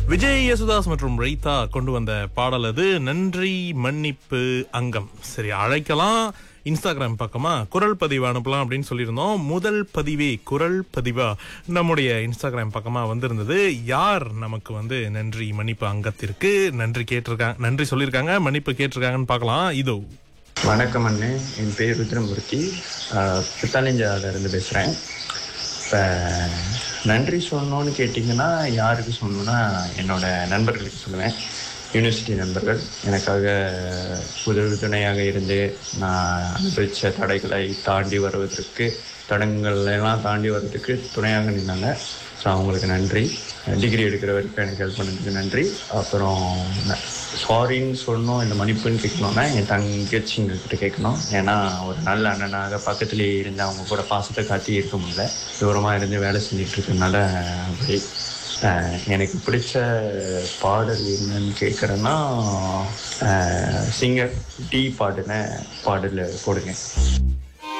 விஜய் யேசுதாஸ் மற்றும் ரைத்தா கொண்டு வந்த பாடல் அது நன்றி மன்னிப்பு அங்கம் சரி அழைக்கலாம் இன்ஸ்டாகிராம் பக்கமா குரல் பதிவு அனுப்பலாம் அப்படின்னு சொல்லியிருந்தோம் முதல் பதிவே குரல் பதிவா நம்முடைய இன்ஸ்டாகிராம் பக்கமா வந்திருந்தது யார் நமக்கு வந்து நன்றி மன்னிப்பு அங்கத்திற்கு நன்றி கேட்டிருக்காங்க நன்றி சொல்லியிருக்காங்க மன்னிப்பு கேட்டிருக்காங்கன்னு பார்க்கலாம் இதோ வணக்கம் அண்ணே என் பேர் ருத்ரமூர்த்தி பித்தாலிஞ்சால இருந்து பேசுகிறேன் இப்போ நன்றி சொல்லணும்னு கேட்டிங்கன்னா யாருக்கு சொல்லணும்னா என்னோட நண்பர்களுக்கு சொல்லுவேன் யூனிவர்சிட்டி நண்பர்கள் எனக்காக உதவி துணையாக இருந்து நான் அனுபவித்த தடைகளை தாண்டி வருவதற்கு தடங்கள் எல்லாம் தாண்டி வர்றதுக்கு துணையாக நின்னாங்க ஸோ அவங்களுக்கு நன்றி டிகிரி எடுக்கிற வரைக்கும் எனக்கு ஹெல்ப் பண்ணதுக்கு நன்றி அப்புறம் சாரின்னு சொல்லணும் இந்த மன்னிப்புன்னு கேட்கணும்னா என் தங்கச்சிங்கக்கிட்ட கேட்கணும் ஏன்னா ஒரு நல்ல அண்ணனாக பக்கத்துலேயே இருந்து அவங்க கூட பாசத்தை காட்டி இருக்க முடியல தூரமாக இருந்து வேலை செஞ்சுட்டு இருக்கனால அப்படி அஹ், எனக்கு பிடிச்ச பாடல் என்னன்னு கேட்குறேன்னா சிங்கர் டீ பாடின பாடல் போடுங்க